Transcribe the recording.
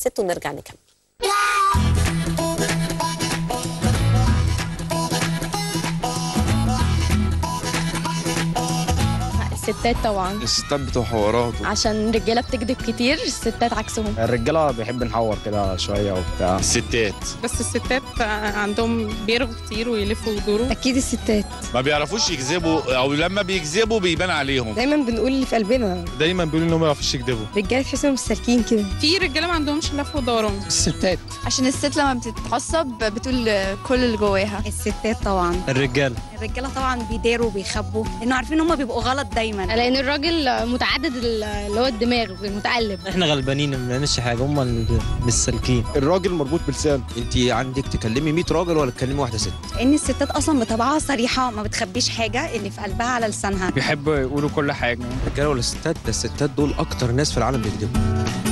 ست ونرجع نكمل الستات طبعا الستات بتوع حوارات عشان الرجاله بتكذب كتير الستات عكسهم الرجاله بيحب نحور كده شويه وبتاع الستات بس الستات عندهم بيرغوا كتير ويلفوا ويدوروا اكيد الستات ما بيعرفوش يكذبوا او لما بيكذبوا بيبان عليهم دايما بنقول اللي في قلبنا دايما بيقولوا انهم ما يعرفوش يكذبوا رجاله تحسهم مش سالكين كده في رجاله ما عندهمش لف ودوران الستات عشان الست لما بتتعصب بتقول كل اللي جواها الستات طبعا الرجاله الرجاله طبعا بيداروا وبيخبوا لانه عارفين ان هم بيبقوا غلط دايما لان الراجل متعدد اللي هو الدماغ متقلب احنا غلبانين ما بنعملش حاجه هم اللي مش سالكين الراجل مربوط بلسان انت عندك تكلمي 100 راجل ولا تكلمي واحده ست ان الستات اصلا بطبعها صريحه ما بتخبيش حاجه اللي في قلبها على لسانها بيحبوا يقولوا كل حاجه الرجاله ولا الستات ده الستات دول اكتر ناس في العالم بيكذبوا